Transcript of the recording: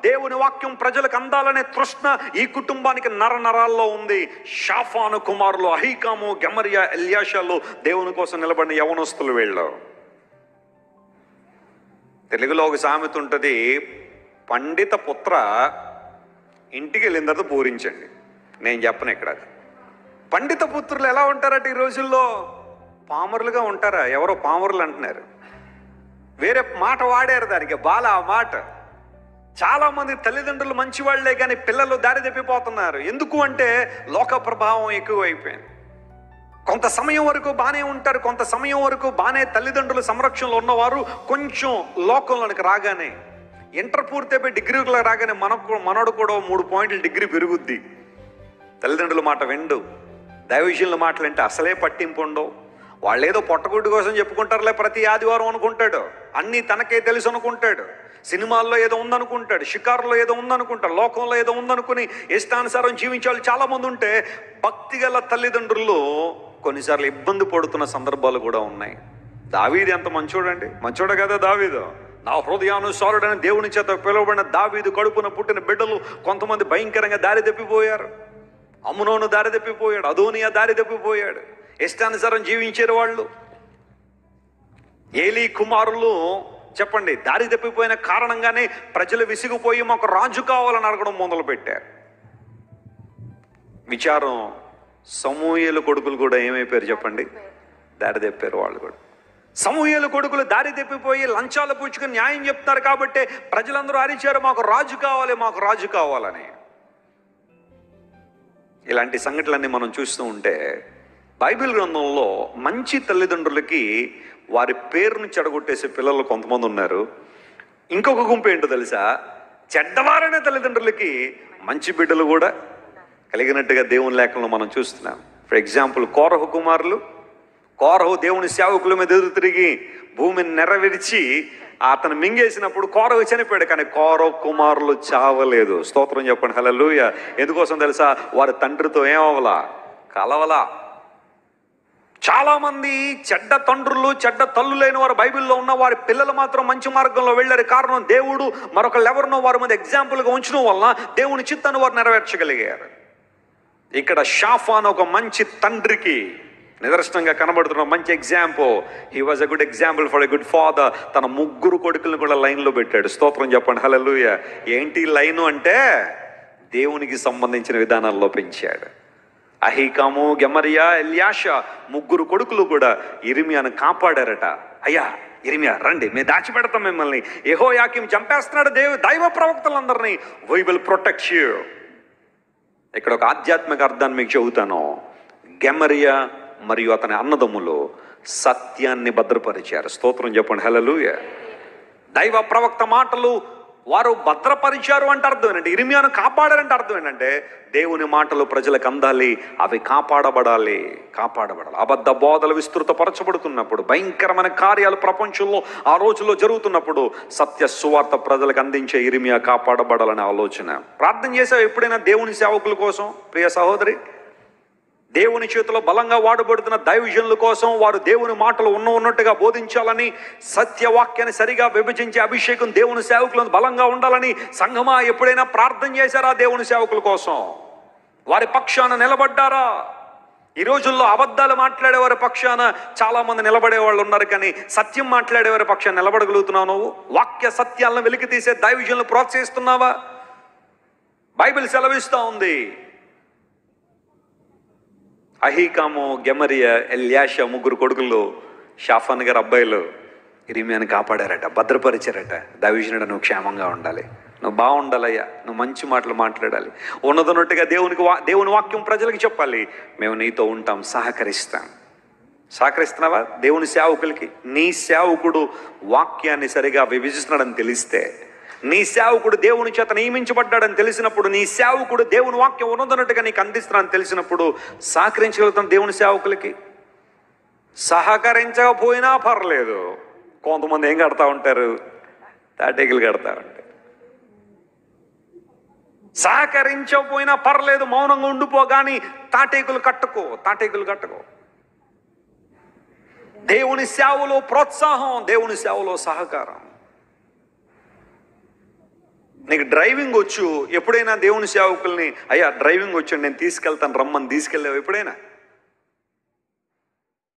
దేవుని వాక్యం ప్రజలకు అందాలనే తృష్ణ ఈ కుటుంబానికి నర నరాల్లో ఉంది షాఫాను కుమారులు అహీకాము గెమరియా ఎల్యాషాలు దేవుని కోసం నిలబడిన యవనస్తులు వీళ్ళు తెలుగులో ఒక సామెత ఉంటుంది పండిత పుత్ర ఇంటికి వెళ్ళిన తర్వాత పూరించండి నేను చెప్పను ఇక్కడ పండిత పుత్రులు ఎలా ఉంటారట ఈ రోజుల్లో పామరులుగా ఉంటారా ఎవరో పామరులు అంటున్నారు వేరే మాట వాడారు దానికి బాల ఆ మాట చాలా మంది తల్లిదండ్రులు మంచి వాళ్లే కానీ పిల్లలు దారి తప్పిపోతున్నారు ఎందుకు అంటే లోక ప్రభావం ఎక్కువ అయిపోయింది కొంత సమయం వరకు బాగానే ఉంటారు కొంత సమయం వరకు బాగానే తల్లిదండ్రుల సంరక్షణలో ఉన్నవారు కొంచెం లోకంలోనికి రాగానే ఇంటర్ పూర్తయిపోయి డిగ్రీలో రాగానే మనకు మనోడు కూడా ఓ మూడు పాయింట్ల డిగ్రీ పెరుగుద్ది తల్లిదండ్రుల మాట విండు దైవవిషయంలో మాటలు అంటే అసలే పట్టింపు ఉండవు వాళ్ళు ఏదో పొట్టగుడ్డు కోసం చెప్పుకుంటారులే ప్రతి ఆదివారం అనుకుంటాడు అన్నీ తనకే తెలుసు అనుకుంటాడు సినిమాల్లో ఏదో ఉందనుకుంటాడు షికారులో ఏదో ఉందనుకుంటాడు లోకంలో ఏదో ఉందనుకుని ఇష్టానుసారం జీవించే వాళ్ళు చాలా మంది ఉంటే భక్తి గల తల్లిదండ్రులు కొన్నిసార్లు ఇబ్బంది పడుతున్న సందర్భాలు కూడా ఉన్నాయి దావీది ఎంత మంచోడండి మంచోడు కదా దావీదు నా హృదయానుసారుడని దేవుని చేత పిలువబడిన దావీదు కడుపున పుట్టిన బిడ్డలు కొంతమంది భయంకరంగా దారి తప్పిపోయారు అమ్మునోను దారి తప్పిపోయాడు అదోనియా దారి తప్పిపోయాడు ఇష్టానుసారం జీవించారు వాళ్ళు ఏలీ కుమారులు చెప్పండి దారి తప్పిపోయిన కారణంగానే ప్రజలు విసిగిపోయి మాకు రాజు కావాలని అడగడం మొదలు పెట్టారు విచారం సమూహలు కొడుకులు కూడా ఏమైపోయారు చెప్పండి దారి తప్పారు వాళ్ళు కూడా సమూహలు కొడుకులు దారి తప్పిపోయి లంచాలు పుచ్చుకుని న్యాయం చెప్తారు కాబట్టి ప్రజలందరూ అరిచారు మాకు రాజు కావాలి మాకు రాజు కావాలని ఇలాంటి సంఘటనలన్నీ మనం చూస్తూ ఉంటే బైబిల్ గ్రంథంలో మంచి తల్లిదండ్రులకి వారి పేరును చెడగొట్టేసే పిల్లలు కొంతమంది ఉన్నారు ఇంకొక గుంపు ఏంటో తెలుసా చెడ్డవారైన తల్లిదండ్రులకి మంచి బిడ్డలు కూడా కలిగినట్టుగా దేవుని లేఖలను మనం చూస్తున్నాం ఫర్ ఎగ్జాంపుల్ కోరహు కుమారులు కోరహు దేవుని సేవకుల మీద ఎదురు తిరిగి భూమిని నెరవేర్చి అతను మింగేసినప్పుడు కోరహు చనిపోయాడు కానీ కోరహు కుమారులు చావలేదు స్తోత్రం చెప్పండి హల్లెలూయ ఎందుకోసం తెలుసా వారి తండ్రితో ఏమవలా కలవలా చాలా మంది చెడ్డ తండ్రులు చెడ్డ తల్లులైన వారు బైబిల్లో ఉన్న వారి పిల్లలు మాత్రం మంచి మార్గంలో వెళ్ళారు కారణం దేవుడు మరొకళ్ళు ఎవరినో వారి మీద ఎగ్జాంపుల్గా ఉంచడం వలన దేవుని చిత్తాన్ని వారు నెరవేర్చగలిగారు ఇక్కడ షాఫాన్ ఒక మంచి తండ్రికి నిదర్శనంగా కనబడుతున్న మంచి example he was a good example for a good father తన ముగ్గురు కొడుకులను కూడా లైన్లో పెట్టాడు స్తోత్రం చెప్పండి హల్లెలూయ ఏంటి లైను అంటే దేవునికి సంబంధించిన విధానాల్లో పెంచాడు అహీకాము గెమరియా ఎల్యాష ముగ్గురు కొడుకులు కూడా ఇరిమియాను కాపాడారట అయ్యా ఇరిమియా రండి మేము దాచిపెడతాం మిమ్మల్ని ఏహో యాకిం చంపేస్తున్నాడు దేవు దైవ ప్రవక్తలందరినీ వై విల్ ప్రొటెక్ట్ యూ ఇక్కడ ఒక ఆధ్యాత్మిక అర్థాన్ని మీకు చెబుతాను గెమరియా మరియు అతని అన్నదమ్ములు సత్యాన్ని భద్రపరిచారు స్తోత్రం చెప్పండి హలలుయ దైవ ప్రవక్త మాటలు వారు భద్రపరిచారు అంటే అర్థం ఏంటంటే ఇరిమియాను కాపాడారంటే అర్థం ఏంటంటే దేవుని మాటలు ప్రజలకు అందాలి అవి కాపాడబడాలి కాపాడబడాలి అబద్ధ బోధలు విస్తృతపరచబడుతున్నప్పుడు భయంకరమైన కార్యాలు ప్రపంచంలో ఆ రోజుల్లో జరుగుతున్నప్పుడు సత్య సువార్త ప్రజలకు అందించే ఇరిమియా కాపాడబడాలనే ఆలోచన ప్రార్థన చేసావు ఎప్పుడైనా దేవుని సేవకుల కోసం ప్రియ సహోదరి దేవుని చేతిలో బలంగా వాడబడుతున్న దైవజనుల కోసం వారు దేవుని మాటలు ఉన్న ఉన్నట్టుగా బోధించాలని సత్యవాక్యాన్ని సరిగా విభజించే అభిషేకం దేవుని సేవకులను బలంగా ఉండాలని సంఘమా ఎప్పుడైనా ప్రార్థన చేశారా దేవుని సేవకుల కోసం వారి పక్షాన నిలబడ్డారా ఈ రోజుల్లో అబద్ధాలు మాట్లాడే వారి పక్షాన చాలా మంది నిలబడే వాళ్ళు ఉన్నారు కానీ సత్యం మాట్లాడే వారి పక్షాన నిలబడగలుగుతున్నావు నువ్వు వాక్య సత్యాలను వెలికి తీసే దైవజనులు ప్రోత్సహిస్తున్నావా బైబిల్ సెలవిస్తూ ఉంది అహీకాము గెమరియ ఎల్యాష ముగ్గురు కొడుకులు షాఫాన్ గారు అబ్బాయిలు ఇరిమియాని కాపాడారట భద్రపరిచారట దైవజనుడు నువ్వు క్షేమంగా ఉండాలి నువ్వు బాగుండాలయ్యా నువ్వు మంచి మాటలు మాట్లాడాలి ఉన్నదన్నట్టుగా దేవునికి వా దేవుని వాక్యం ప్రజలకు చెప్పాలి మేము నీతో ఉంటాం సహకరిస్తాం సహకరిస్తున్నావా దేవుని సేవకులకి నీ సేవకుడు వాక్యాన్ని సరిగా విభజిస్తున్నాడని తెలిస్తే నీ సేవకుడు దేవుని చేత నియమించబడ్డాడని తెలిసినప్పుడు నీ సేవకుడు దేవుని వాక్యం ఉన్నదన్నట్టుగా నీకు అందిస్తున్నాడని తెలిసినప్పుడు సహకరించగలుగుతాం దేవుని సేవకులకి సహకరించకపోయినా పర్లేదు కొంతమంది ఏం కడతా ఉంటారు తాటేకులు కడతా ఉంటారు సహకరించకపోయినా పర్లేదు మౌనంగా ఉండిపో కానీ తాటేకులు కట్టుకో తాటేకులు కట్టుకో దేవుని సేవలో ప్రోత్సాహం దేవుని సేవలో సహకారం నీకు డ్రైవింగ్ వచ్చు ఎప్పుడైనా దేవుని సేవకుల్ని అయ్యా డ్రైవింగ్ వచ్చు నేను తీసుకెళ్తాను రమ్మని తీసుకెళ్ళావు ఎప్పుడైనా